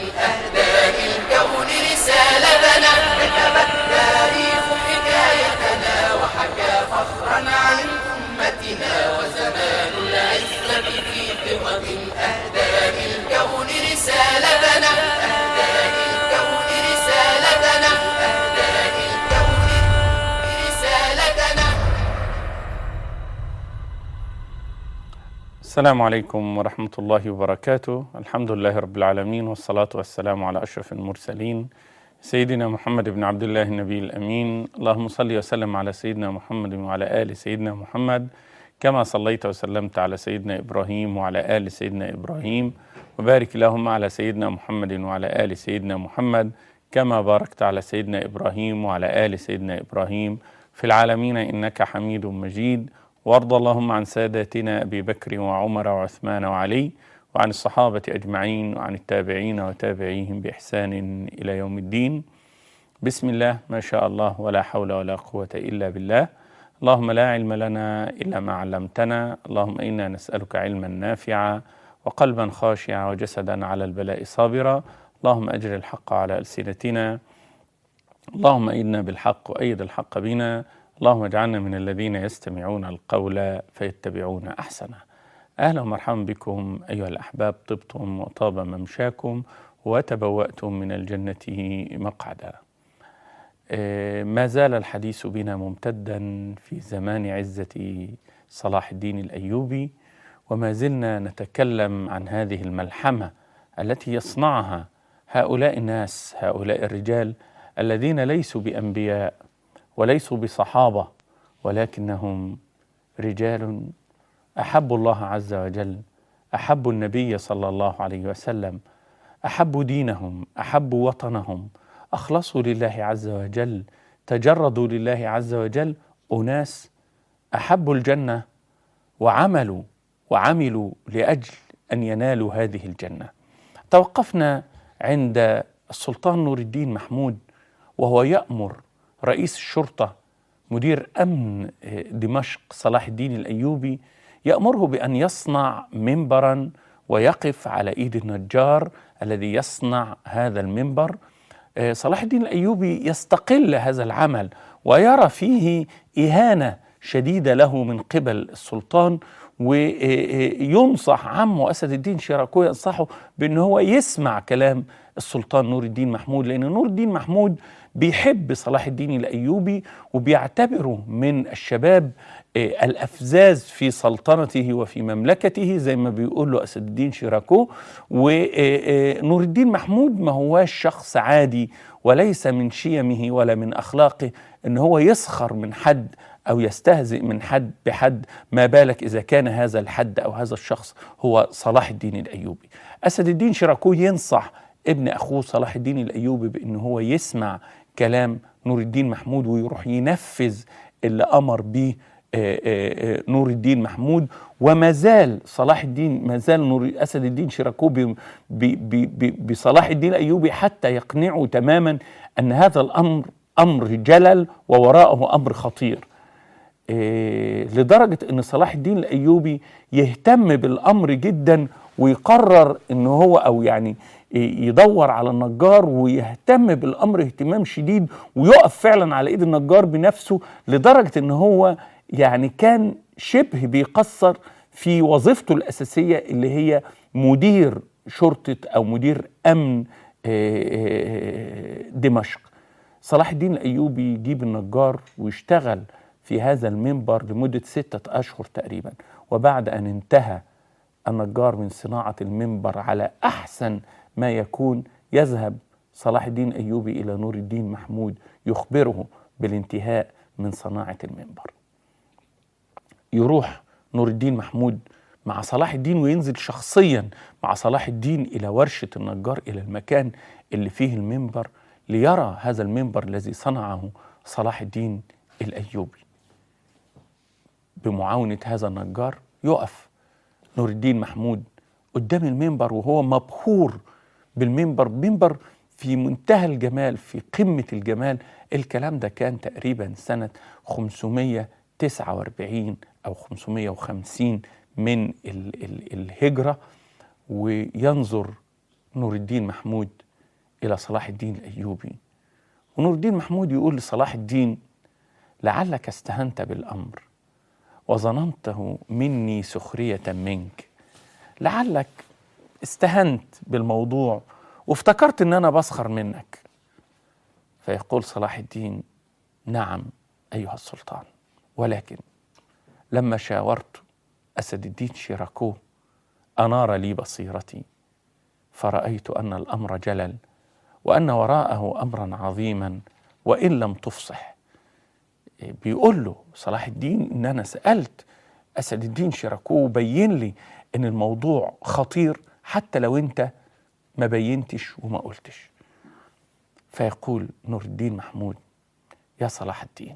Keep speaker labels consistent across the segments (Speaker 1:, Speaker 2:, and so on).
Speaker 1: أهدى للكون رسالتنا كتب التاريخ حكايتنا وحكى فخرا عن أمتنا وزمان العزة في قوة أهدى للكون رسالتنا أهدى للكون رسالتنا أهدى للكون رسالتنا
Speaker 2: السلام عليكم ورحمة الله وبركاته الحمد لله رب العالمين والصلاة والسلام على أشرف المرسلين سيدنا محمد بن عبد الله النبي الأمين اللهم صل وسلم على سيدنا محمد وعلى آل سيدنا محمد كما صليت وسلمت على سيدنا إبراهيم وعلى آل سيدنا إبراهيم وبارك اللهم على سيدنا محمد وعلى آل سيدنا محمد كما باركت على سيدنا إبراهيم وعلى آل سيدنا إبراهيم في العالمين إنك حميد مجيد وارض اللهم عن ساداتنا ابي بكر وعمر وعثمان وعلي وعن الصحابه اجمعين وعن التابعين وتابعيهم باحسان الى يوم الدين بسم الله ما شاء الله ولا حول ولا قوه الا بالله اللهم لا علم لنا الا ما علمتنا اللهم انا نسالك علما نافعا وقلبا خاشعا وجسدا على البلاء صابرا اللهم اجر الحق على السنتنا اللهم ايدنا بالحق وايد الحق بنا اللهم اجعلنا من الذين يستمعون القول فيتبعون احسنه. اهلا ومرحبا بكم ايها الاحباب طبتم وطاب ممشاكم وتبواتم من الجنه مقعدا. آه، ما زال الحديث بنا ممتدا في زمان عزه صلاح الدين الايوبي وما زلنا نتكلم عن هذه الملحمه التي يصنعها هؤلاء الناس هؤلاء الرجال الذين ليسوا بانبياء وليسوا بصحابه ولكنهم رجال احبوا الله عز وجل احبوا النبي صلى الله عليه وسلم احبوا دينهم احبوا وطنهم اخلصوا لله عز وجل تجردوا لله عز وجل اناس احبوا الجنه وعملوا وعملوا لاجل ان ينالوا هذه الجنه توقفنا عند السلطان نور الدين محمود وهو يامر رئيس الشرطة مدير أمن دمشق صلاح الدين الأيوبي يأمره بأن يصنع منبرا ويقف على إيد النجار الذي يصنع هذا المنبر صلاح الدين الأيوبي يستقل هذا العمل ويرى فيه إهانة شديدة له من قبل السلطان وينصح عمه أسد الدين شيراكو ينصحه بأن هو يسمع كلام السلطان نور الدين محمود لأن نور الدين محمود بيحب صلاح الدين الايوبي وبيعتبره من الشباب الافزاز في سلطنته وفي مملكته زي ما بيقول له اسد الدين شيراكو ونور الدين محمود ما هواش شخص عادي وليس من شيمه ولا من اخلاقه ان هو يسخر من حد او يستهزئ من حد بحد ما بالك اذا كان هذا الحد او هذا الشخص هو صلاح الدين الايوبي اسد الدين شيراكو ينصح ابن اخوه صلاح الدين الايوبي بان هو يسمع كلام نور الدين محمود ويروح ينفذ اللي امر به نور الدين محمود وما زال صلاح الدين ما زال نور اسد الدين شيراكو بصلاح الدين الايوبي حتى يقنعه تماما ان هذا الامر امر جلل ووراءه امر خطير لدرجه ان صلاح الدين الايوبي يهتم بالامر جدا ويقرر ان هو او يعني يدور على النجار ويهتم بالامر اهتمام شديد ويقف فعلا على ايد النجار بنفسه لدرجه ان هو يعني كان شبه بيقصر في وظيفته الاساسيه اللي هي مدير شرطه او مدير امن دمشق. صلاح الدين الايوبي يجيب النجار ويشتغل في هذا المنبر لمده سته اشهر تقريبا وبعد ان انتهى النجار من صناعه المنبر على احسن ما يكون يذهب صلاح الدين ايوبي الى نور الدين محمود يخبره بالانتهاء من صناعه المنبر. يروح نور الدين محمود مع صلاح الدين وينزل شخصيا مع صلاح الدين الى ورشه النجار الى المكان اللي فيه المنبر ليرى هذا المنبر الذي صنعه صلاح الدين الايوبي. بمعاونه هذا النجار يقف نور الدين محمود قدام المنبر وهو مبهور بالمنبر منبر في منتهى الجمال في قمة الجمال الكلام ده كان تقريبا سنة 549 أو 550 من ال ال الهجرة وينظر نور الدين محمود إلى صلاح الدين الأيوبي ونور الدين محمود يقول لصلاح الدين لعلك استهنت بالأمر وظننته مني سخرية منك لعلك استهنت بالموضوع وافتكرت ان انا بسخر منك فيقول صلاح الدين نعم ايها السلطان ولكن لما شاورت اسد الدين شيراكو انار لي بصيرتي فرايت ان الامر جلل وان وراءه امرا عظيما وان لم تفصح بيقول له صلاح الدين ان انا سالت اسد الدين شيراكو وبين لي ان الموضوع خطير حتى لو انت ما بينتش وما قلتش فيقول نور الدين محمود يا صلاح الدين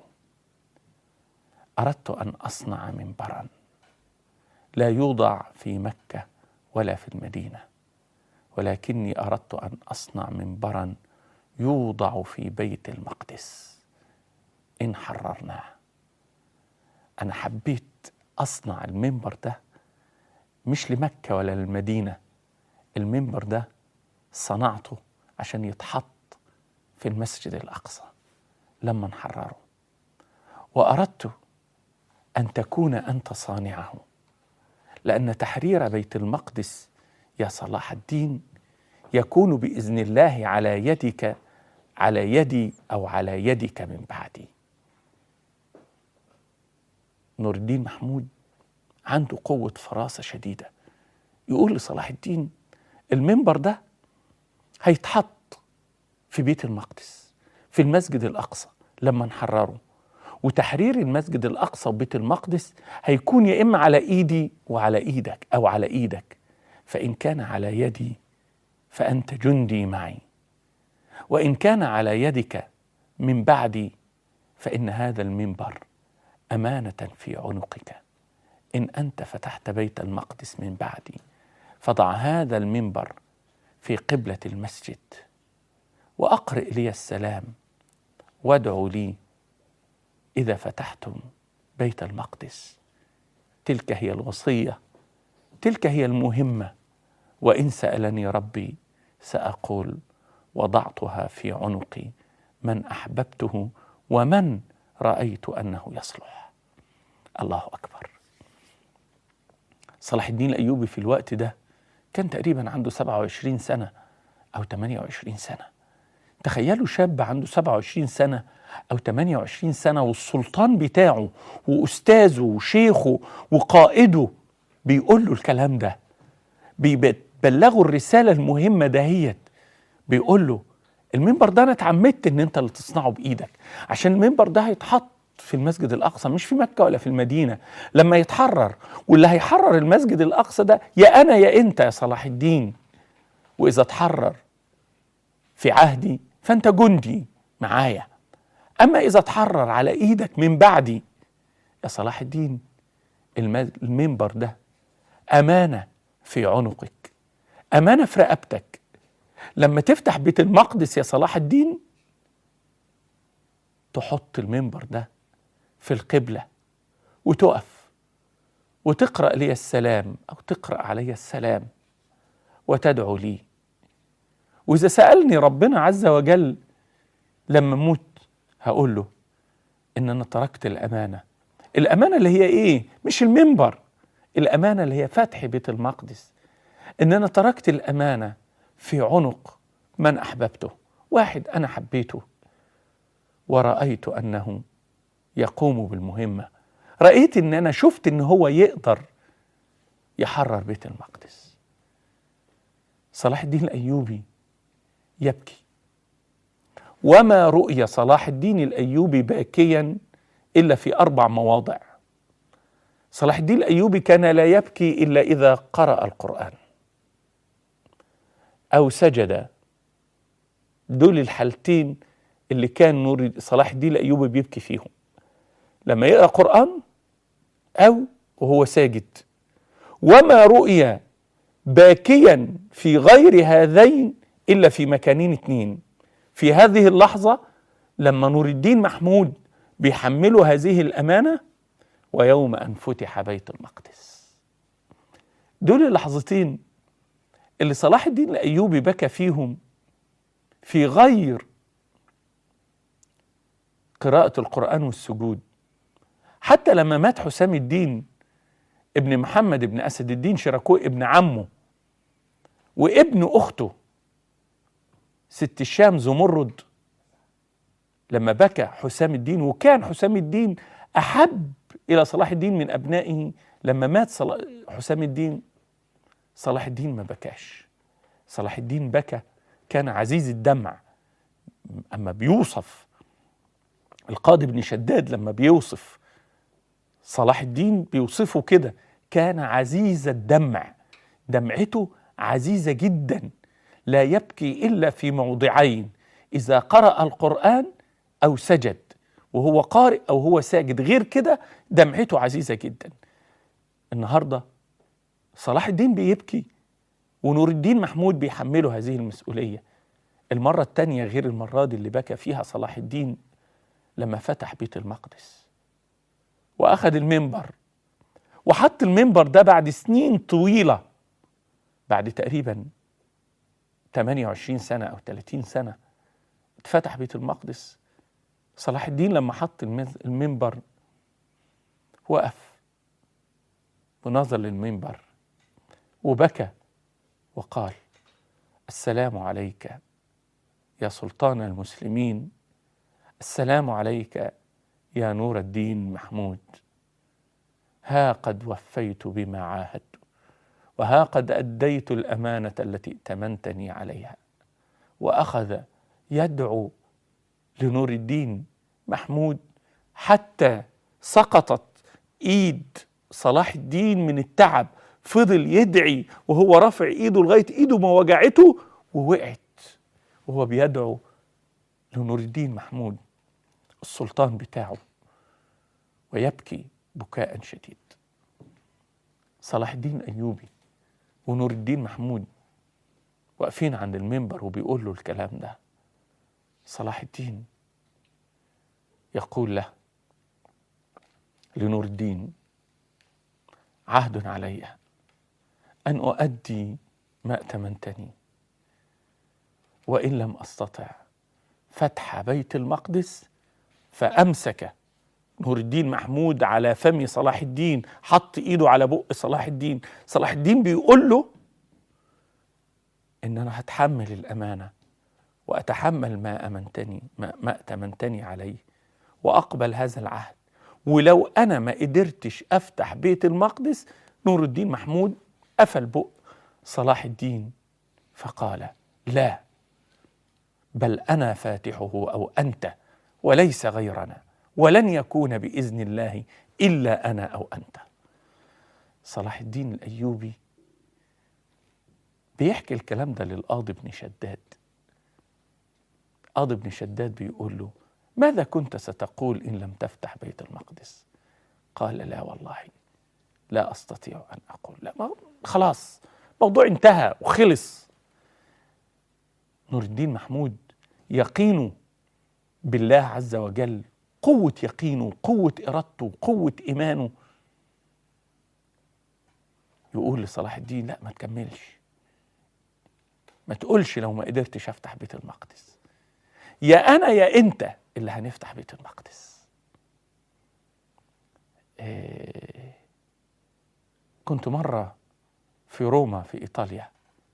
Speaker 2: اردت ان اصنع منبرا لا يوضع في مكه ولا في المدينه ولكني اردت ان اصنع منبرا يوضع في بيت المقدس ان حررناه انا حبيت اصنع المنبر ده مش لمكه ولا للمدينه المنبر ده صنعته عشان يتحط في المسجد الاقصى لما نحرره واردت ان تكون انت صانعه لان تحرير بيت المقدس يا صلاح الدين يكون باذن الله على يدك على يدي او على يدك من بعدي نور الدين محمود عنده قوه فراسه شديده يقول لصلاح الدين المنبر ده هيتحط في بيت المقدس في المسجد الاقصى لما نحرره وتحرير المسجد الاقصى وبيت المقدس هيكون يا اما على ايدي وعلى ايدك او على ايدك فان كان على يدي فانت جندي معي وان كان على يدك من بعدي فان هذا المنبر امانه في عنقك ان انت فتحت بيت المقدس من بعدي فضع هذا المنبر في قبله المسجد واقرئ لي السلام وادعوا لي اذا فتحتم بيت المقدس تلك هي الوصيه تلك هي المهمه وان سالني ربي ساقول وضعتها في عنقي من احببته ومن رايت انه يصلح الله اكبر صلاح الدين الايوبي في الوقت ده كان تقريبا عنده 27 سنه او 28 سنه تخيلوا شاب عنده 27 سنه او 28 سنه والسلطان بتاعه واستاذه وشيخه وقائده بيقول له الكلام ده بيبلغوا الرساله المهمه دهيت بيقول له المنبر ده انا اتعمدت ان انت اللي تصنعه بايدك عشان المنبر ده هيتحط في المسجد الاقصى مش في مكه ولا في المدينه لما يتحرر واللي هيحرر المسجد الاقصى ده يا انا يا انت يا صلاح الدين واذا اتحرر في عهدي فانت جندي معايا اما اذا اتحرر على ايدك من بعدي يا صلاح الدين المنبر ده امانه في عنقك امانه في رقبتك لما تفتح بيت المقدس يا صلاح الدين تحط المنبر ده في القبله وتقف وتقرا لي السلام او تقرا علي السلام وتدعو لي واذا سالني ربنا عز وجل لما اموت هقول له ان انا تركت الامانه الامانه اللي هي ايه مش المنبر الامانه اللي هي فتح بيت المقدس ان انا تركت الامانه في عنق من احببته واحد انا حبيته ورايت انه يقوم بالمهمه رايت ان انا شفت ان هو يقدر يحرر بيت المقدس صلاح الدين الايوبي يبكي وما رؤي صلاح الدين الايوبي باكيا الا في اربع مواضع صلاح الدين الايوبي كان لا يبكي الا اذا قرا القران او سجد دول الحالتين اللي كان نور صلاح الدين الايوبي بيبكي فيهم لما يقرا قران او وهو ساجد وما رؤي باكيا في غير هذين الا في مكانين اتنين في هذه اللحظه لما نور الدين محمود بيحملوا هذه الامانه ويوم ان فتح بيت المقدس دول اللحظتين اللي صلاح الدين الايوبي بكى فيهم في غير قراءة القرآن والسجود حتى لما مات حسام الدين ابن محمد ابن أسد الدين شراكوه ابن عمه وابن أخته ست الشام زمرد لما بكى حسام الدين وكان حسام الدين أحب إلى صلاح الدين من أبنائه لما مات حسام الدين صلاح الدين ما بكاش صلاح الدين بكى كان عزيز الدمع أما بيوصف القاضي بن شداد لما بيوصف صلاح الدين بيوصفه كده كان عزيز الدمع دمعته عزيزة جدا لا يبكي إلا في موضعين إذا قرأ القرآن أو سجد وهو قارئ أو هو ساجد غير كده دمعته عزيزة جدا النهاردة صلاح الدين بيبكي ونور الدين محمود بيحمله هذه المسؤولية المرة الثانية غير المرة دي اللي بكى فيها صلاح الدين لما فتح بيت المقدس وأخذ المنبر وحط المنبر ده بعد سنين طويلة بعد تقريبا 28 سنة أو 30 سنة اتفتح بيت المقدس صلاح الدين لما حط المنبر وقف ونظر للمنبر وبكى وقال السلام عليك يا سلطان المسلمين السلام عليك يا نور الدين محمود ها قد وفيت بما عاهدت وها قد اديت الامانه التي ائتمنتني عليها واخذ يدعو لنور الدين محمود حتى سقطت ايد صلاح الدين من التعب فضل يدعي وهو رافع ايده لغايه ايده ما وجعته ووقعت وهو بيدعو لنور الدين محمود السلطان بتاعه ويبكي بكاء شديد صلاح الدين ايوبي ونور الدين محمود واقفين عند المنبر وبيقول له الكلام ده صلاح الدين يقول له لنور الدين عهد علي ان اؤدي ما ائتمنتني وان لم استطع فتح بيت المقدس فامسك نور الدين محمود على فم صلاح الدين حط ايده على بق صلاح الدين صلاح الدين بيقول له ان انا هتحمل الامانه واتحمل ما امنتني ما, ما اتمنتني عليه واقبل هذا العهد ولو انا ما قدرتش افتح بيت المقدس نور الدين محمود قفل بق صلاح الدين فقال لا بل انا فاتحه او انت وليس غيرنا ولن يكون باذن الله الا انا او انت صلاح الدين الايوبي بيحكي الكلام ده للقاضي بن شداد قاضي بن شداد بيقول له ماذا كنت ستقول ان لم تفتح بيت المقدس قال لا والله لا استطيع ان اقول لا ما خلاص موضوع انتهى وخلص نور الدين محمود يقينه بالله عز وجل قوة يقينه قوة إرادته قوة إيمانه يقول لصلاح الدين لا ما تكملش ما تقولش لو ما قدرتش أفتح بيت المقدس يا أنا يا أنت اللي هنفتح بيت المقدس إيه كنت مرة في روما في إيطاليا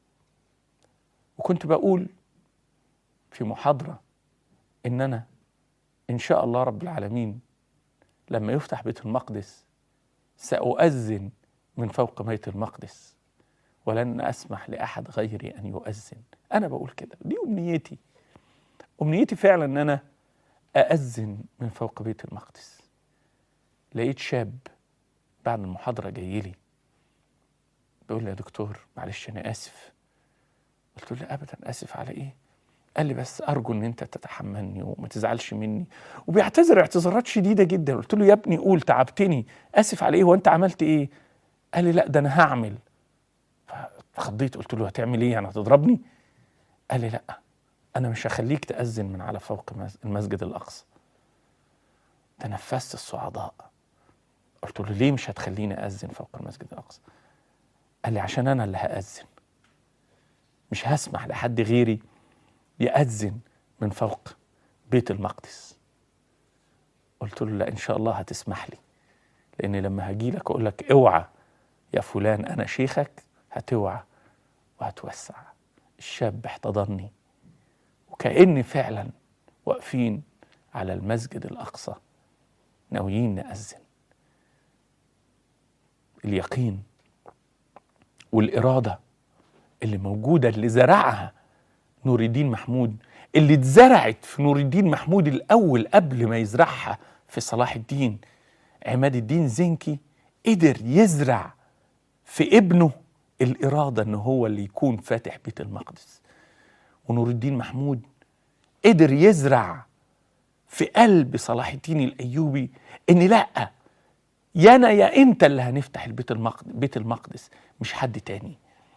Speaker 2: وكنت بقول في محاضرة إن أنا إن شاء الله رب العالمين لما يفتح بيت المقدس سأؤذن من فوق بيت المقدس ولن أسمح لأحد غيري أن يؤذن أنا بقول كده دي أمنيتي أمنيتي فعلا أن أنا أأذن من فوق بيت المقدس لقيت شاب بعد المحاضرة جاي لي بيقول لي يا دكتور معلش أنا آسف قلت له أبدا آسف على إيه قال لي بس ارجو ان انت تتحملني وما تزعلش مني وبيعتذر اعتذارات شديده جدا قلت له يا ابني قول تعبتني اسف على ايه هو انت عملت ايه قال لي لا ده انا هعمل فخضيت قلت له هتعمل ايه يعني هتضربني قال لي لا انا مش هخليك تاذن من على فوق المسجد الاقصى تنفست الصعداء قلت له ليه مش هتخليني اذن فوق المسجد الاقصى قال لي عشان انا اللي هاذن مش هسمح لحد غيري يأذن من فوق بيت المقدس قلت له لا إن شاء الله هتسمح لي لأن لما هجي لك أقول لك اوعى يا فلان أنا شيخك هتوعى وهتوسع الشاب احتضني وكأن فعلا واقفين على المسجد الأقصى ناويين نأذن اليقين والإرادة اللي موجودة اللي زرعها نور الدين محمود اللي اتزرعت في نور الدين محمود الأول قبل ما يزرعها في صلاح الدين عماد الدين زنكي قدر يزرع في ابنه الإرادة إن هو اللي يكون فاتح بيت المقدس ونور الدين محمود قدر يزرع في قلب صلاح الدين الأيوبي إن لأ يا أنا يا أنت اللي هنفتح البيت المقدس بيت المقدس مش حد تاني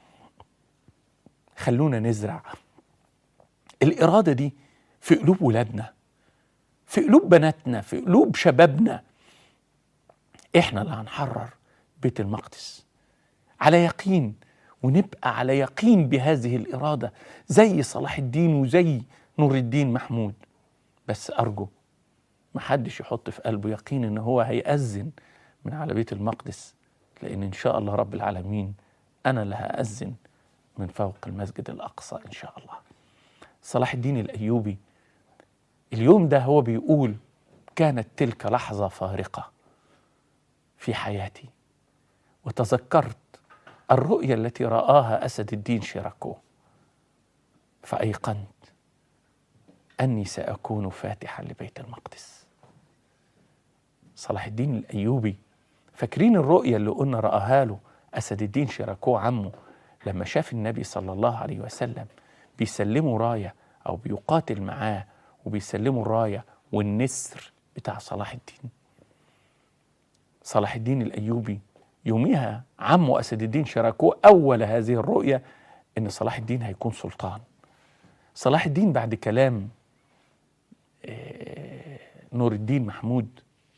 Speaker 2: خلونا نزرع الإرادة دي في قلوب ولادنا في قلوب بناتنا في قلوب شبابنا احنا اللي هنحرر بيت المقدس على يقين ونبقى على يقين بهذه الإرادة زي صلاح الدين وزي نور الدين محمود بس أرجو محدش يحط في قلبه يقين إن هو هيأذن من على بيت المقدس لأن إن شاء الله رب العالمين أنا اللي هأذن من فوق المسجد الأقصى إن شاء الله صلاح الدين الأيوبي اليوم ده هو بيقول كانت تلك لحظة فارقة في حياتي وتذكرت الرؤية التي رآها أسد الدين شيراكو فأيقنت أني سأكون فاتحا لبيت المقدس صلاح الدين الأيوبي فاكرين الرؤية اللي قلنا رآها له أسد الدين شيراكو عمه لما شاف النبي صلى الله عليه وسلم بيسلموا راية أو بيقاتل معاه وبيسلموا الراية والنسر بتاع صلاح الدين صلاح الدين الأيوبي يوميها عمه أسد الدين شراكو أول هذه الرؤية إن صلاح الدين هيكون سلطان صلاح الدين بعد كلام آه، نور الدين محمود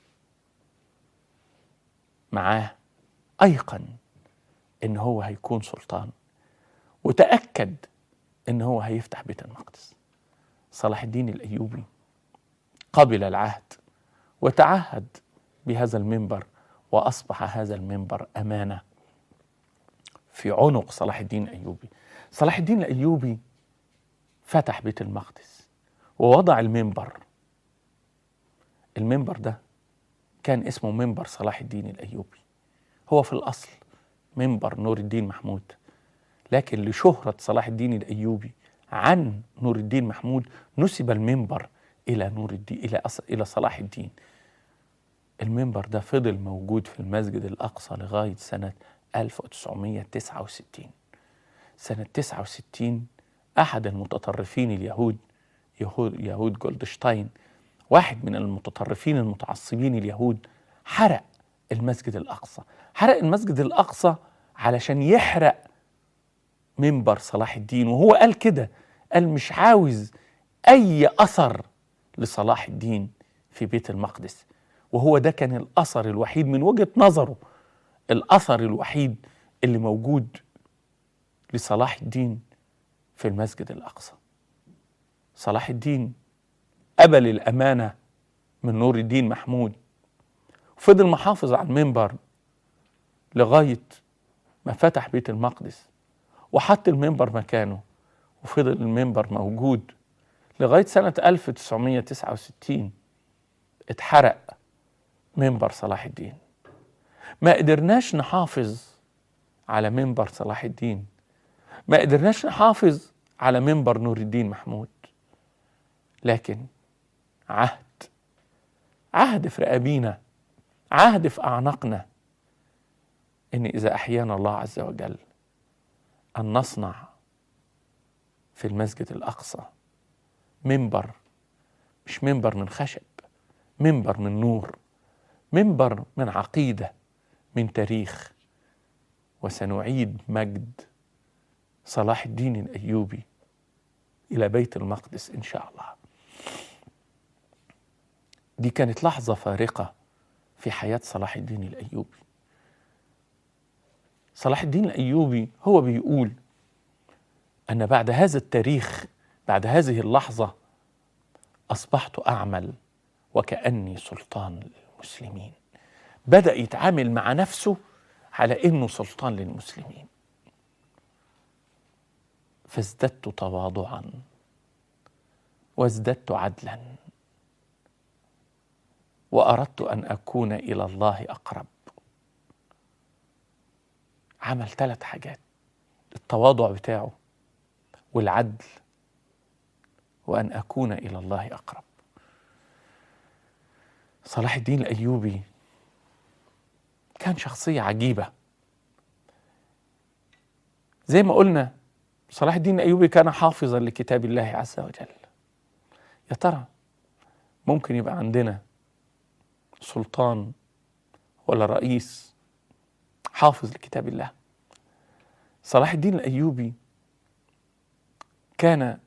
Speaker 2: معاه أيقن إن هو هيكون سلطان وتأكد إن هو هيفتح بيت المقدس صلاح الدين الأيوبي قبل العهد وتعهد بهذا المنبر وأصبح هذا المنبر أمانة في عنق صلاح الدين الأيوبي صلاح الدين الأيوبي فتح بيت المقدس ووضع المنبر المنبر ده كان اسمه منبر صلاح الدين الأيوبي هو في الأصل منبر نور الدين محمود لكن لشهرة صلاح الدين الأيوبي عن نور الدين محمود نسب المنبر إلى نور الدين إلى أص... إلى صلاح الدين المنبر ده فضل موجود في المسجد الأقصى لغاية سنة 1969 سنة 69 أحد المتطرفين اليهود يهود, يهود جولدشتاين واحد من المتطرفين المتعصبين اليهود حرق المسجد الأقصى حرق المسجد الأقصى علشان يحرق منبر صلاح الدين وهو قال كده قال مش عاوز أي أثر لصلاح الدين في بيت المقدس وهو ده كان الأثر الوحيد من وجهة نظره الأثر الوحيد اللي موجود لصلاح الدين في المسجد الأقصى صلاح الدين قبل الأمانة من نور الدين محمود وفضل محافظ على المنبر لغاية ما فتح بيت المقدس وحط المنبر مكانه وفضل المنبر موجود لغاية سنة 1969 اتحرق منبر صلاح الدين ما قدرناش نحافظ على منبر صلاح الدين ما قدرناش نحافظ على منبر نور الدين محمود لكن عهد عهد في رقابينا عهد في أعناقنا إن إذا أحيانا الله عز وجل أن نصنع في المسجد الأقصى منبر مش منبر من خشب منبر من نور منبر من عقيدة من تاريخ وسنعيد مجد صلاح الدين الأيوبي إلى بيت المقدس إن شاء الله دي كانت لحظة فارقة في حياة صلاح الدين الأيوبي صلاح الدين الأيوبي هو بيقول أن بعد هذا التاريخ بعد هذه اللحظة أصبحت أعمل وكأني سلطان للمسلمين بدأ يتعامل مع نفسه على إنه سلطان للمسلمين فازددت تواضعا وازددت عدلا واردت ان اكون الى الله اقرب عمل ثلاث حاجات التواضع بتاعه والعدل وان اكون الى الله اقرب صلاح الدين الايوبي كان شخصيه عجيبه زي ما قلنا صلاح الدين الايوبي كان حافظا لكتاب الله عز وجل يا ترى ممكن يبقى عندنا سلطان ولا رئيس حافظ لكتاب الله صلاح الدين الايوبي كان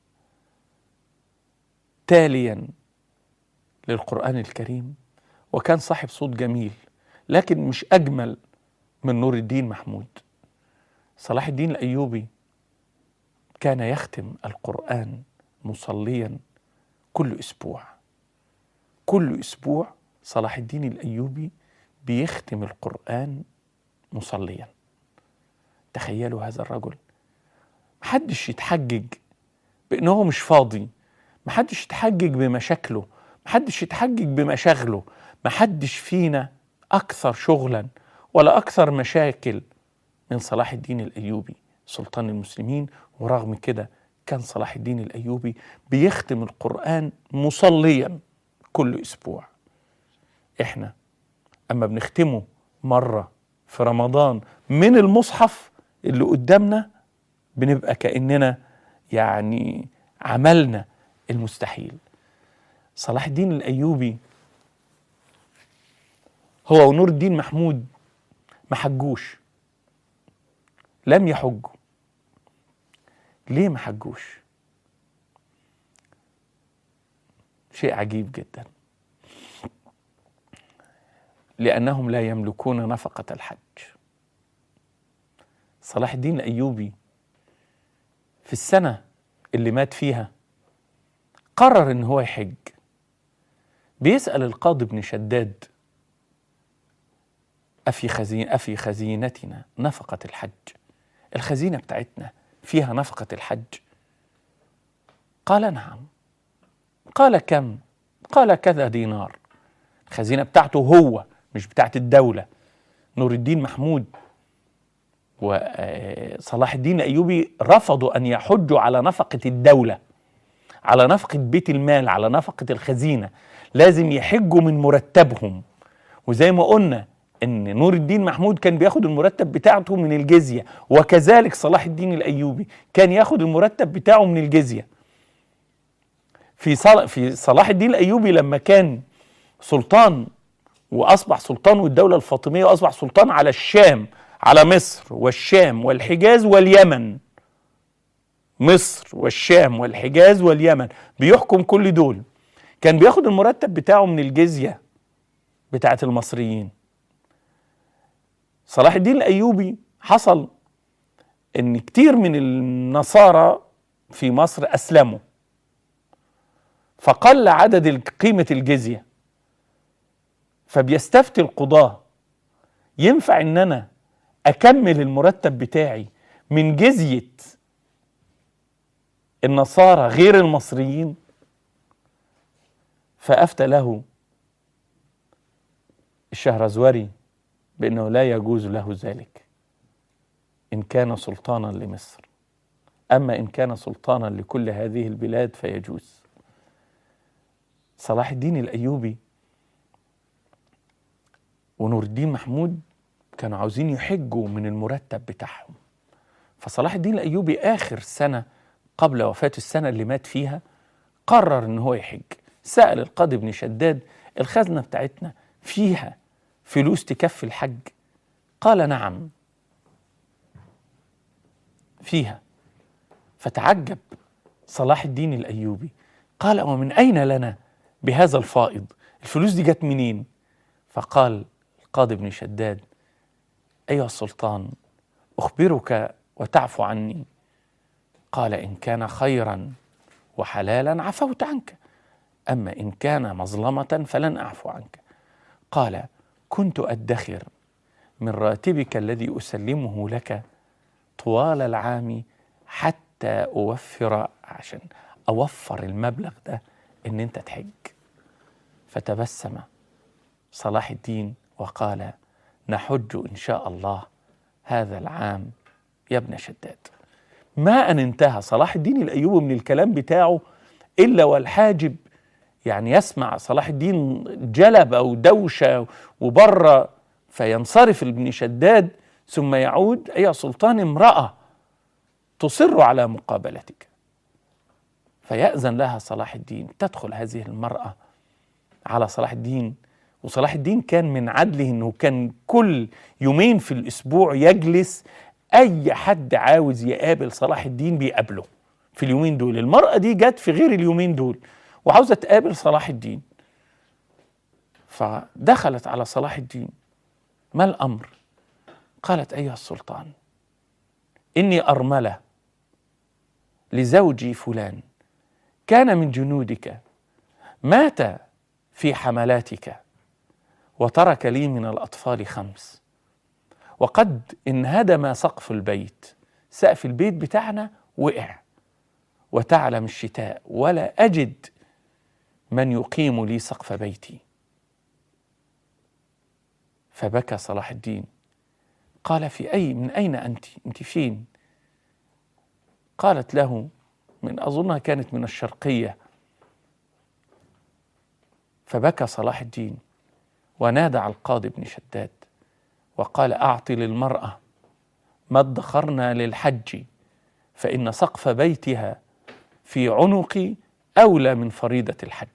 Speaker 2: تاليا للقران الكريم وكان صاحب صوت جميل لكن مش اجمل من نور الدين محمود صلاح الدين الايوبي كان يختم القران مصليا كل اسبوع كل اسبوع صلاح الدين الايوبي بيختم القران مصليا تخيلوا هذا الرجل محدش يتحجج بانه مش فاضي محدش يتحجج بمشاكله محدش يتحجج بمشاغله محدش فينا اكثر شغلا ولا اكثر مشاكل من صلاح الدين الايوبي سلطان المسلمين ورغم كده كان صلاح الدين الايوبي بيختم القران مصليا كل اسبوع احنا اما بنختمه مره في رمضان من المصحف اللي قدامنا بنبقى كاننا يعني عملنا المستحيل صلاح الدين الايوبي هو ونور الدين محمود ما حجوش لم يحجوا ليه ما حجوش شيء عجيب جدا لانهم لا يملكون نفقه الحج صلاح الدين الايوبي في السنه اللي مات فيها قرر ان هو يحج بيسال القاضي بن شداد افي خزين افي خزينتنا نفقه الحج الخزينه بتاعتنا فيها نفقه الحج قال نعم قال كم قال كذا دينار الخزينه بتاعته هو مش بتاعت الدوله نور الدين محمود وصلاح الدين الايوبي رفضوا ان يحجوا على نفقه الدوله على نفقه بيت المال على نفقه الخزينه لازم يحجوا من مرتبهم وزي ما قلنا ان نور الدين محمود كان بياخد المرتب بتاعته من الجزيه وكذلك صلاح الدين الايوبي كان ياخد المرتب بتاعه من الجزيه في صل... في صلاح الدين الايوبي لما كان سلطان واصبح سلطان والدوله الفاطميه واصبح سلطان على الشام على مصر والشام والحجاز واليمن مصر والشام والحجاز واليمن بيحكم كل دول كان بياخد المرتب بتاعه من الجزيه بتاعه المصريين صلاح الدين الايوبي حصل ان كتير من النصارى في مصر اسلموا فقل عدد قيمه الجزيه فبيستفتي القضاه ينفع ان انا اكمل المرتب بتاعي من جزيه النصارى غير المصريين فافتى له الشهرزوري بانه لا يجوز له ذلك ان كان سلطانا لمصر اما ان كان سلطانا لكل هذه البلاد فيجوز صلاح الدين الايوبي ونور الدين محمود كانوا عاوزين يحجوا من المرتب بتاعهم فصلاح الدين الايوبي اخر سنه قبل وفاه السنه اللي مات فيها قرر ان هو يحج سال القاضي بن شداد الخزنه بتاعتنا فيها فلوس تكفي الحج قال نعم فيها فتعجب صلاح الدين الايوبي قال ومن اين لنا بهذا الفائض الفلوس دي جت منين فقال القاضي بن شداد ايها السلطان اخبرك وتعفو عني قال إن كان خيرا وحلالا عفوت عنك أما إن كان مظلمة فلن أعفو عنك قال كنت أدخر من راتبك الذي أسلمه لك طوال العام حتى أوفر عشان أوفر المبلغ ده إن أنت تحج فتبسم صلاح الدين وقال نحج إن شاء الله هذا العام يا ابن شداد ما أن انتهى صلاح الدين الأيوبي من الكلام بتاعه إلا والحاجب يعني يسمع صلاح الدين جلب أو دوشة وبره فينصرف ابن شداد ثم يعود أي سلطان امرأة تصر على مقابلتك فيأذن لها صلاح الدين تدخل هذه المرأة على صلاح الدين وصلاح الدين كان من عدله انه كان كل يومين في الاسبوع يجلس اي حد عاوز يقابل صلاح الدين بيقابله في اليومين دول المرأة دي جت في غير اليومين دول وعاوزة تقابل صلاح الدين فدخلت على صلاح الدين ما الأمر قالت أيها السلطان إني أرملة لزوجي فلان كان من جنودك مات في حملاتك وترك لي من الأطفال خمس وقد انهدم سقف البيت سقف البيت بتاعنا وقع وتعلم الشتاء ولا أجد من يقيم لي سقف بيتي فبكى صلاح الدين قال في أي من أين أنت أنت فين قالت له من أظنها كانت من الشرقية فبكى صلاح الدين ونادى على القاضي بن شداد وقال أعطي للمرأة ما ادخرنا للحج فإن سقف بيتها في عنقي أولى من فريضة الحج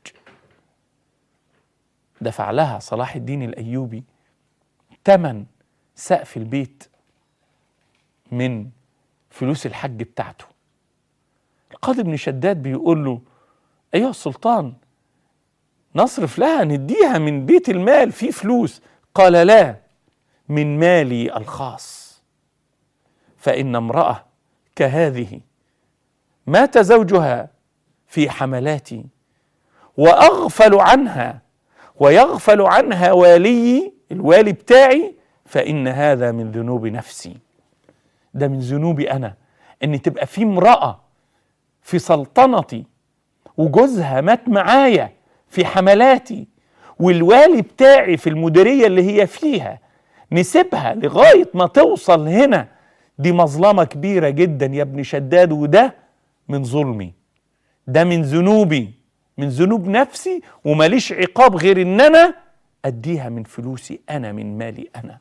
Speaker 2: دفع لها صلاح الدين الأيوبي تمن سقف البيت من فلوس الحج بتاعته القاضي بن شداد بيقول له أيها السلطان نصرف لها نديها من بيت المال في فلوس قال لا من مالي الخاص فإن امرأة كهذه مات زوجها في حملاتي وأغفل عنها ويغفل عنها والي الوالي بتاعي فإن هذا من ذنوب نفسي ده من ذنوبي أنا إن تبقى في امرأة في سلطنتي وجوزها مات معايا في حملاتي والوالي بتاعي في المديرية اللي هي فيها نسيبها لغاية ما توصل هنا دي مظلمة كبيرة جدا يا ابن شداد وده من ظلمي ده من ذنوبي من ذنوب نفسي وماليش عقاب غير ان انا اديها من فلوسي انا من مالي انا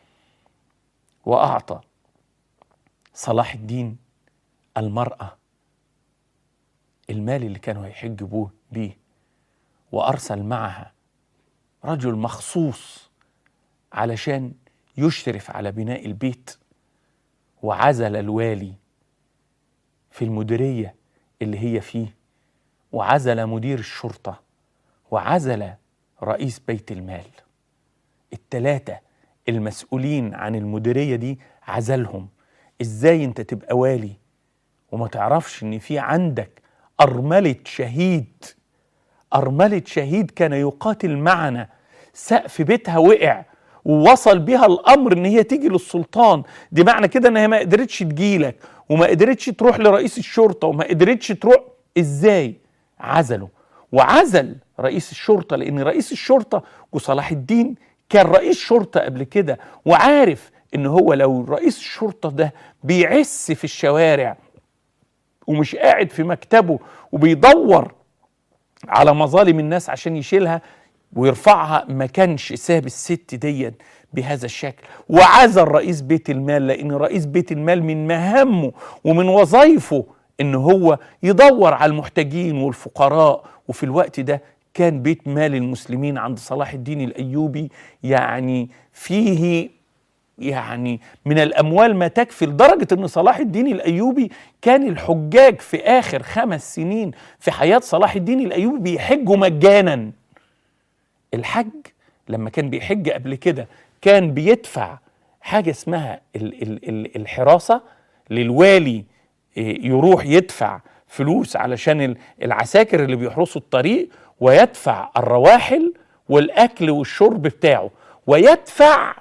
Speaker 2: واعطى صلاح الدين المراه المال اللي كانوا هيحج بوه بيه وارسل معها رجل مخصوص علشان يشرف على بناء البيت وعزل الوالي في المديريه اللي هي فيه وعزل مدير الشرطه وعزل رئيس بيت المال التلاتة المسؤولين عن المديرية دي عزلهم ازاي انت تبقى والي وما تعرفش ان في عندك أرملة شهيد أرملة شهيد كان يقاتل معنا سقف بيتها وقع ووصل بها الأمر إن هي تيجي للسلطان دي معنى كده إن هي ما قدرتش تجيلك وما قدرتش تروح لرئيس الشرطة وما قدرتش تروح إزاي عزله وعزل رئيس الشرطة لأن رئيس الشرطة وصلاح الدين كان رئيس شرطة قبل كده وعارف إن هو لو رئيس الشرطة ده بيعس في الشوارع ومش قاعد في مكتبه وبيدور على مظالم الناس عشان يشيلها ويرفعها ما كانش ساب الست دي بهذا الشكل وعزل رئيس بيت المال لان رئيس بيت المال من مهامه ومن وظائفه ان هو يدور على المحتاجين والفقراء وفي الوقت ده كان بيت مال المسلمين عند صلاح الدين الايوبي يعني فيه يعني من الاموال ما تكفي لدرجه ان صلاح الدين الايوبي كان الحجاج في اخر خمس سنين في حياه صلاح الدين الايوبي بيحجوا مجانا الحج لما كان بيحج قبل كده كان بيدفع حاجه اسمها ال ال ال الحراسه للوالي إيه، يروح يدفع فلوس علشان ال- العساكر اللي بيحرسوا الطريق ويدفع الرواحل والاكل والشرب بتاعه ويدفع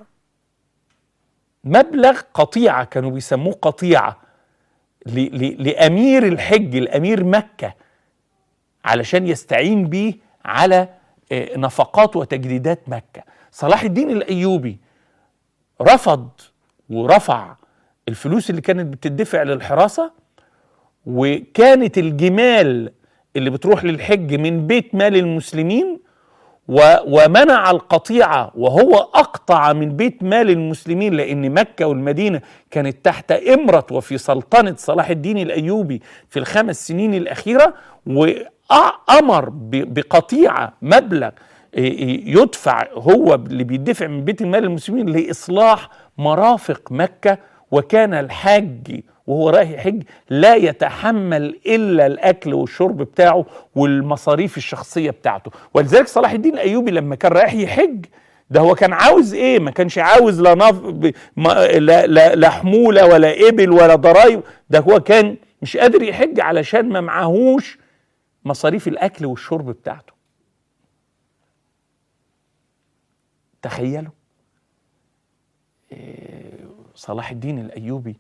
Speaker 2: مبلغ قطيعه كانوا بيسموه قطيعه ل- ل- لامير الحج الامير مكه علشان يستعين بيه على آه، نفقات وتجديدات مكه صلاح الدين الايوبي رفض ورفع الفلوس اللي كانت بتدفع للحراسه وكانت الجمال اللي بتروح للحج من بيت مال المسلمين و- ومنع القطيعة وهو أقطع من بيت مال المسلمين لأن مكة والمدينة كانت تحت إمرة وفي سلطنة صلاح الدين الأيوبي في الخمس سنين الأخيرة وأمر ب- بقطيعة مبلغ إيه إيه يدفع هو اللي بيدفع من بيت المال المسلمين لإصلاح مرافق مكة وكان الحاج وهو رايح يحج لا يتحمل الا الاكل والشرب بتاعه والمصاريف الشخصيه بتاعته ولذلك صلاح الدين الايوبي لما كان رايح يحج ده هو كان عاوز ايه ما كانش عاوز لا نف... ب- ما... لا... لا... لا حموله ولا ابل ولا ضرايب ده هو كان مش قادر يحج علشان ما معهوش مصاريف الاكل والشرب بتاعته تخيلوا إيه، صلاح الدين الايوبي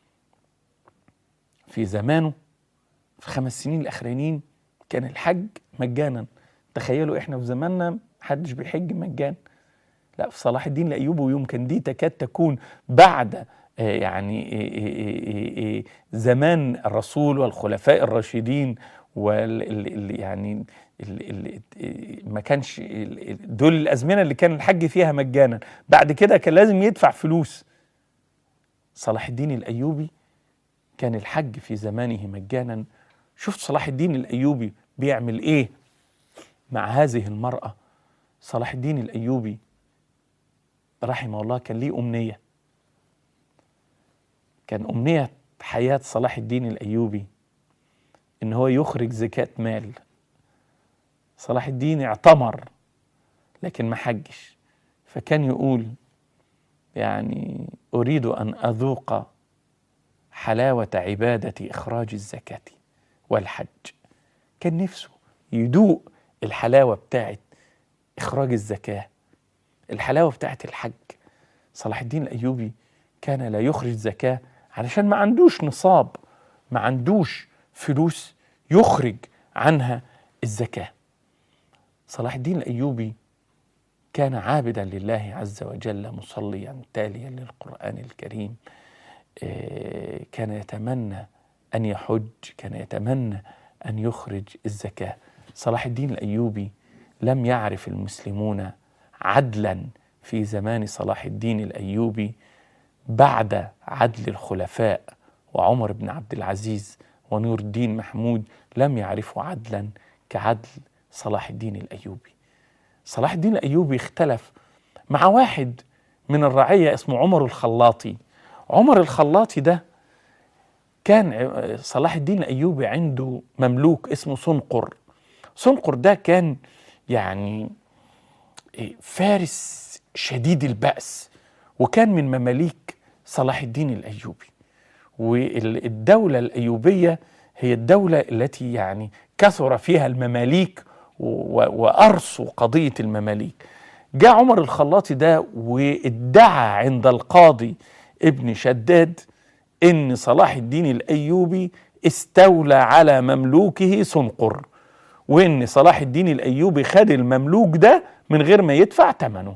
Speaker 2: في زمانه في خمس سنين الاخرانيين كان الحج مجانا تخيلوا احنا في زماننا محدش بيحج مجانا لا في صلاح الدين الايوبي ويمكن دي تكاد تكون بعد آه، يعني آه، آه، آه، آه، زمان الرسول والخلفاء الراشدين وال ال- ال- يعني ال- ال- آه، ما كانش ال- ال- دول الازمنه اللي كان الحج فيها مجانا بعد كده كان لازم يدفع فلوس صلاح الدين الايوبي كان الحج في زمانه مجانا شفت صلاح الدين الايوبي بيعمل ايه مع هذه المراه صلاح الدين الايوبي رحمه الله كان ليه امنيه كان امنيه حياه صلاح الدين الايوبي ان هو يخرج زكاه مال صلاح الدين اعتمر لكن ما حجش فكان يقول يعني اريد ان اذوق حلاوة عبادة إخراج الزكاة والحج كان نفسه يدوق الحلاوة بتاعت إخراج الزكاة الحلاوة بتاعت الحج صلاح الدين الأيوبي كان لا يخرج زكاة علشان ما عندوش نصاب ما عندوش فلوس يخرج عنها الزكاة صلاح الدين الأيوبي كان عابدا لله عز وجل مصليا تاليا للقرآن الكريم آه، كان يتمنى أن يحج كان يتمنى أن يخرج الزكاة صلاح الدين الأيوبي لم يعرف المسلمون عدلا في زمان صلاح الدين الأيوبي بعد عدل الخلفاء وعمر بن عبد العزيز ونور الدين محمود لم يعرفوا عدلا كعدل صلاح الدين الأيوبي صلاح الدين الأيوبي اختلف مع واحد من الرعية اسمه عمر الخلاطي عمر الخلاطي ده كان ع- صلاح الدين الأيوبي عنده مملوك اسمه سنقر سنقر ده كان يعني إيه، فارس شديد البأس وكان من مماليك صلاح الدين الأيوبي والدولة الأيوبية هي الدولة التي يعني كثر فيها المماليك و- وأرسوا قضية المماليك جاء عمر الخلاطي ده وادعى عند القاضي ابن شداد ان صلاح الدين الايوبي استولى على مملوكه سنقر وان صلاح الدين الايوبي خد المملوك ده من غير ما يدفع ثمنه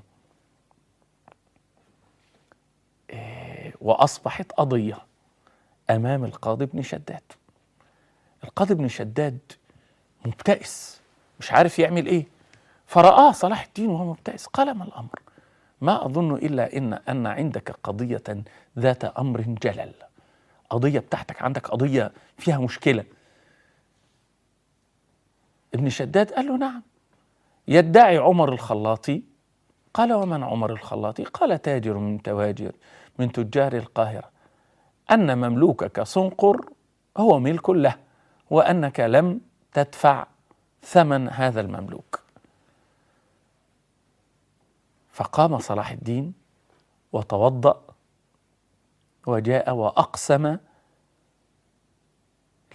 Speaker 2: إيه، واصبحت قضيه امام القاضي ابن شداد القاضي ابن شداد مبتئس مش عارف يعمل ايه فرآه صلاح الدين وهو مبتئس قال ما الامر ما اظن الا ان ان عندك قضيه ذات امر جلل قضيه بتاعتك عندك قضيه فيها مشكله ابن شداد قال له نعم يدعي عمر الخلاطي قال ومن عمر الخلاطي قال تاجر من تواجر من تجار القاهره ان مملوكك صنقر هو ملك له وانك لم تدفع ثمن هذا المملوك فقام صلاح الدين وتوضأ وجاء وأقسم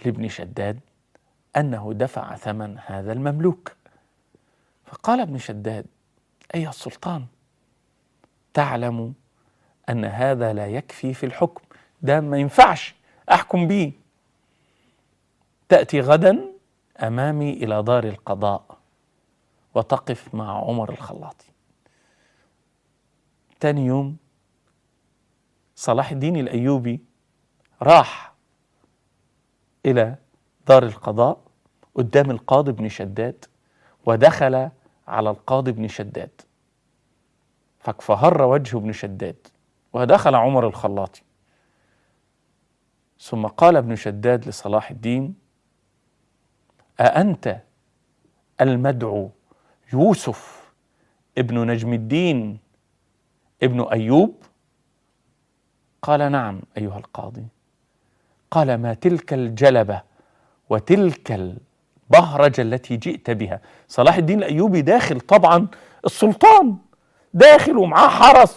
Speaker 2: لابن شداد انه دفع ثمن هذا المملوك فقال ابن شداد ايها السلطان تعلم ان هذا لا يكفي في الحكم ده ما ينفعش احكم به تاتي غدا امامي الى دار القضاء وتقف مع عمر الخلاطي تاني يوم صلاح الدين الايوبي راح الى دار القضاء قدام القاضي بن شداد ودخل على القاضي بن شداد فاكفهر وجه ابن شداد ودخل عمر الخلاطي ثم قال ابن شداد لصلاح الدين أأنت المدعو يوسف ابن نجم الدين ابن أيوب قال نعم أيها القاضي قال ما تلك الجلبة وتلك البهرجة التي جئت بها صلاح الدين الأيوبي داخل طبعا السلطان داخل ومعاه حرس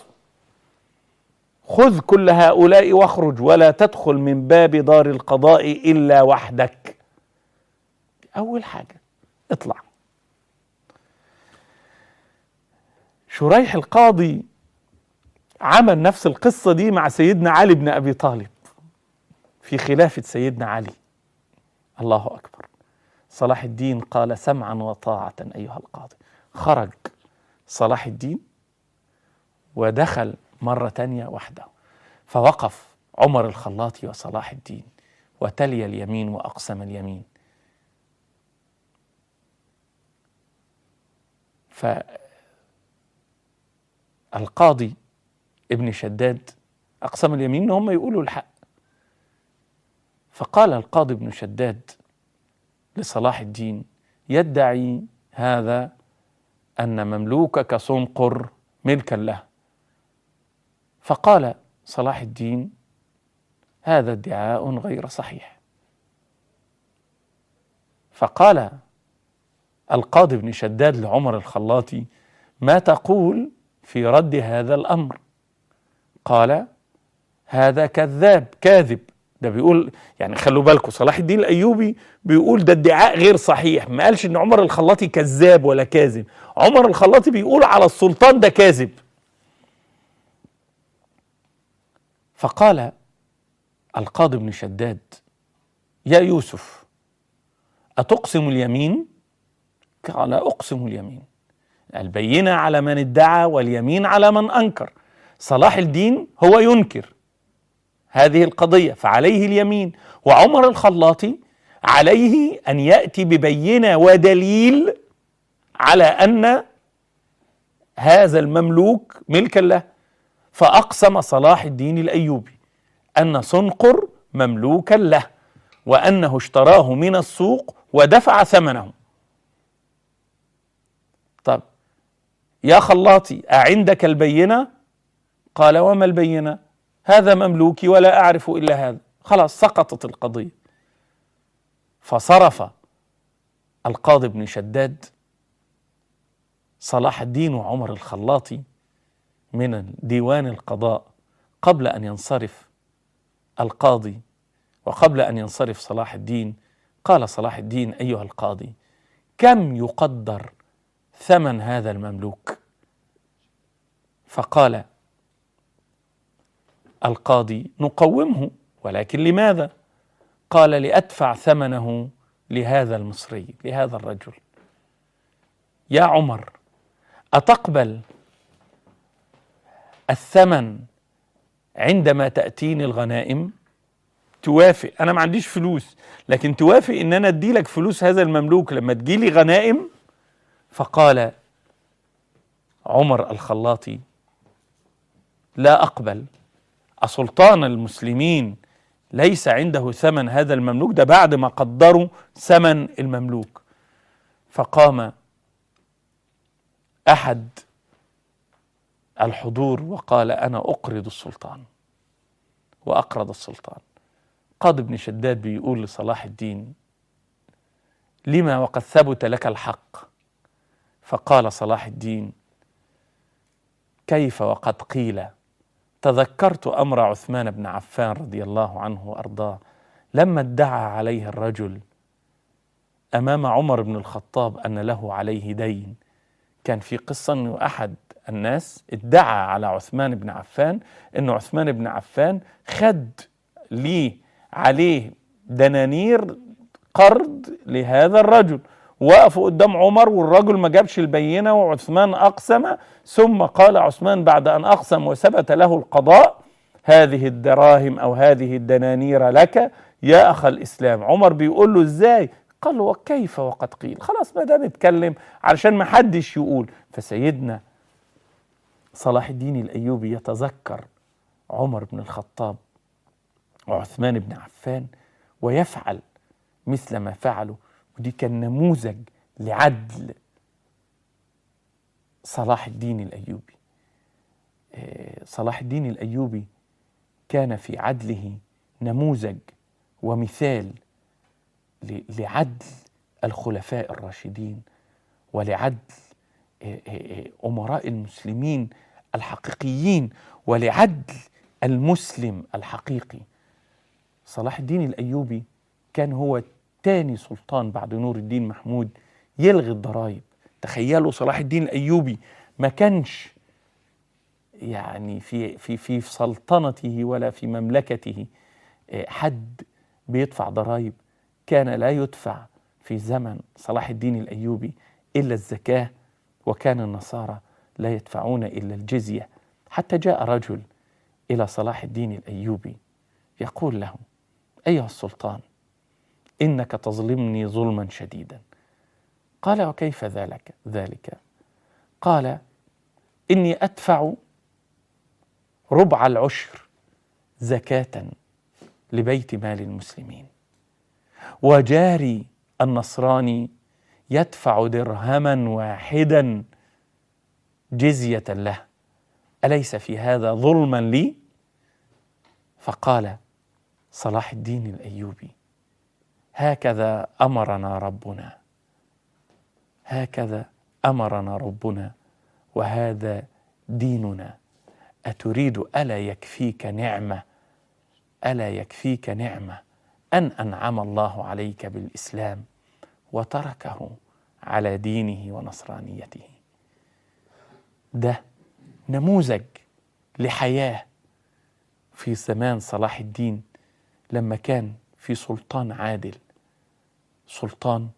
Speaker 2: خذ كل هؤلاء واخرج ولا تدخل من باب دار القضاء إلا وحدك أول حاجة اطلع شريح القاضي عمل نفس القصة دي مع سيدنا علي بن أبي طالب في خلافة سيدنا علي الله أكبر صلاح الدين قال سمعا وطاعة أيها القاضي خرج صلاح الدين ودخل مرة تانية وحده فوقف عمر الخلاطي وصلاح الدين وتلي اليمين وأقسم اليمين فالقاضي ابن شداد أقسم اليمين إن هم يقولوا الحق فقال القاضي ابن شداد لصلاح الدين يدعي هذا أن مملوكك صنقر ملكا له فقال صلاح الدين هذا ادعاء غير صحيح فقال القاضي بن شداد لعمر الخلاطي ما تقول في رد هذا الامر قال هذا كذاب كاذب ده بيقول يعني خلوا بالكم صلاح الدين الايوبي بيقول ده ادعاء غير صحيح ما قالش ان عمر الخلاطي كذاب ولا كاذب عمر الخلاطي بيقول على السلطان ده كاذب فقال القاضي بن شداد يا يوسف أتقسم اليمين؟ قال أقسم اليمين البينة على من ادعى واليمين على من أنكر صلاح الدين هو ينكر هذه القضية فعليه اليمين وعمر الخلاطي عليه أن يأتي ببينة ودليل على أن هذا المملوك ملكا له فأقسم صلاح الدين الأيوبي أن صنقر مملوكا له وأنه اشتراه من السوق ودفع ثمنه طب يا خلاطي أعندك البينة قال وما البينة هذا مملوكي ولا أعرف إلا هذا خلاص سقطت القضية فصرف القاضي بن شداد صلاح الدين وعمر الخلاطي من ديوان القضاء قبل ان ينصرف القاضي وقبل ان ينصرف صلاح الدين قال صلاح الدين ايها القاضي كم يقدر ثمن هذا المملوك فقال القاضي نقومه ولكن لماذا قال لادفع ثمنه لهذا المصري لهذا الرجل يا عمر اتقبل الثمن عندما تأتيني الغنائم توافق أنا ما عنديش فلوس لكن توافق إن أنا أدي لك فلوس هذا المملوك لما تجيلي غنائم فقال عمر الخلاطي لا أقبل أسلطان المسلمين ليس عنده ثمن هذا المملوك ده بعد ما قدروا ثمن المملوك فقام أحد الحضور وقال انا اقرض السلطان واقرض السلطان قاضي بن شداد بيقول لصلاح الدين لما وقد ثبت لك الحق فقال صلاح الدين كيف وقد قيل تذكرت امر عثمان بن عفان رضي الله عنه وارضاه لما ادعى عليه الرجل امام عمر بن الخطاب ان له عليه دين كان في قصه انه احد الناس ادعى على عثمان بن عفان انه عثمان بن عفان خد ليه عليه دنانير قرض لهذا الرجل وقفوا قدام عمر والرجل ما جابش البينه وعثمان اقسم ثم قال عثمان بعد ان اقسم وثبت له القضاء هذه الدراهم او هذه الدنانير لك يا اخ الاسلام عمر بيقول له ازاي قال له وكيف وقد قيل خلاص ما دام اتكلم علشان ما حدش يقول فسيدنا صلاح الدين الايوبي يتذكر عمر بن الخطاب وعثمان بن عفان ويفعل مثل ما فعلوا ودي كان نموذج لعدل صلاح الدين الايوبي آه، صلاح الدين الايوبي كان في عدله نموذج ومثال ل- لعدل الخلفاء الراشدين ولعدل آه، آه، آه، امراء المسلمين الحقيقيين ولعدل المسلم الحقيقي صلاح الدين الايوبي كان هو تاني سلطان بعد نور الدين محمود يلغي الضرائب تخيلوا صلاح الدين الايوبي ما كانش يعني في في في سلطنته ولا في مملكته آه، حد بيدفع ضرائب كان لا يدفع في زمن صلاح الدين الايوبي الا الزكاه وكان النصارى لا يدفعون الا الجزيه حتى جاء رجل الى صلاح الدين الايوبي يقول له ايها السلطان انك تظلمني ظلما شديدا قال وكيف ذلك ذلك قال اني ادفع ربع العشر زكاه لبيت مال المسلمين وجاري النصراني يدفع درهما واحدا جزيه له اليس في هذا ظلما لي فقال صلاح الدين الايوبي هكذا امرنا ربنا هكذا امرنا ربنا وهذا ديننا اتريد الا يكفيك نعمه الا يكفيك نعمه ان انعم الله عليك بالاسلام وتركه على دينه ونصرانيته ده نموذج لحياه في زمان صلاح الدين لما كان في سلطان عادل سلطان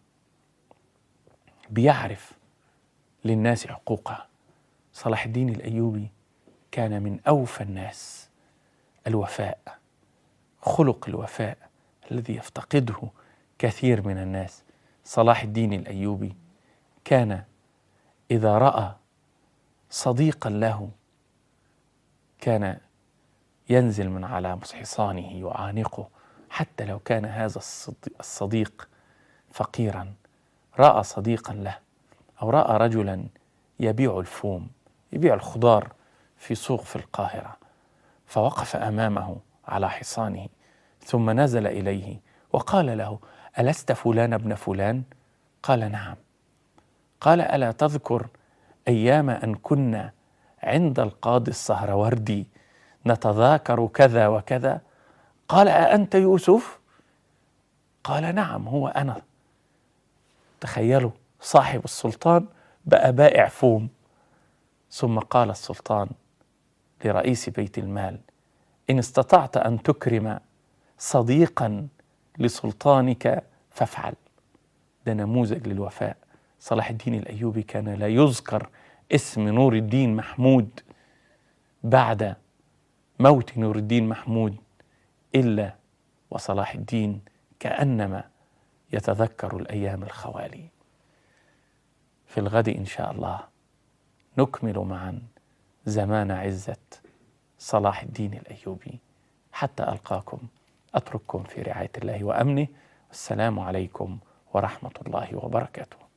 Speaker 2: بيعرف للناس حقوقها صلاح الدين الايوبي كان من اوفى الناس الوفاء خلق الوفاء الذي يفتقده كثير من الناس صلاح الدين الايوبي كان اذا راى صديقا له كان ينزل من على حصانه يعانقه حتى لو كان هذا الصدي- الصديق فقيرا راى صديقا له او راى رجلا يبيع الفوم يبيع الخضار في سوق في القاهره فوقف امامه على حصانه ثم نزل اليه وقال له الست فلان ابن فلان قال نعم قال الا تذكر ايام ان كنا عند القاضي السهروردي نتذاكر كذا وكذا قال أأنت يوسف؟ قال نعم هو أنا تخيلوا صاحب السلطان بقى بائع فوم ثم قال السلطان لرئيس بيت المال إن استطعت أن تكرم صديقا لسلطانك فافعل ده نموذج للوفاء صلاح الدين الأيوبي كان لا يذكر اسم نور الدين محمود بعد موت نور الدين محمود الا وصلاح الدين كانما يتذكر الايام الخوالي في الغد ان شاء الله نكمل معا زمان عزه صلاح الدين الايوبي حتى القاكم اترككم في رعايه الله وامنه والسلام عليكم ورحمه الله وبركاته